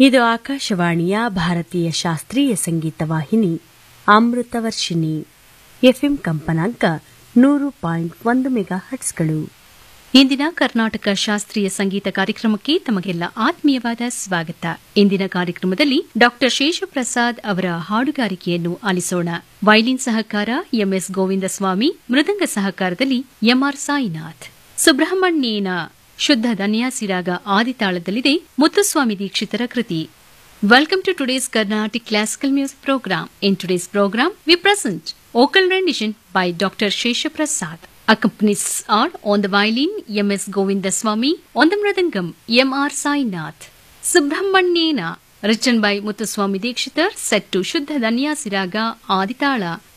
ಇದು ಆಕಾಶವಾಣಿಯ ಭಾರತೀಯ ಶಾಸ್ತ್ರೀಯ ಸಂಗೀತ ವಾಹಿನಿ ಅಮೃತವರ್ಷಿಣಿ ಎಫ್ಎಂ ಕಂಪನಾಂಕ ನೂರು ಪಾಯಿಂಟ್ ಒಂದು ಮೆಗಾ ಹಟ್ಸ್ಗಳು ಇಂದಿನ ಕರ್ನಾಟಕ ಶಾಸ್ತ್ರೀಯ ಸಂಗೀತ ಕಾರ್ಯಕ್ರಮಕ್ಕೆ ತಮಗೆಲ್ಲ ಆತ್ಮೀಯವಾದ ಸ್ವಾಗತ ಇಂದಿನ ಕಾರ್ಯಕ್ರಮದಲ್ಲಿ ಡಾಕ್ಟರ್ ಶೇಷಪ್ರಸಾದ್ ಅವರ ಹಾಡುಗಾರಿಕೆಯನ್ನು ಆಲಿಸೋಣ ವೈಲಿನ್ ಸಹಕಾರ ಎಂಎಸ್ ಗೋವಿಂದಸ್ವಾಮಿ ಮೃದಂಗ ಸಹಕಾರದಲ್ಲಿ ಎಂಆರ್ ಸಾಯಿನಾಥ್ ಸುಬ್ರಹ್ಮಣ್ಯೇನ ಶುದ್ಧ ಧನ್ಯಾಸಿರಾಗ ಆದಿತಾಳದಲ್ಲಿದೆ ಮುತ್ತುಸ್ವಾಮಿ ದೀಕ್ಷಿತರ ಕೃತಿ Welcome to today's Carnatic Classical Music Program. In today's program, we present vocal rendition by Dr. Shesha Prasad. Accompanies are on the violin M.S. Govindaswamy, on the mridangam M.R. Sainath. Subramanyena, written by Muthuswami Dikshitar, set to Shuddha Danya Siraga Aditala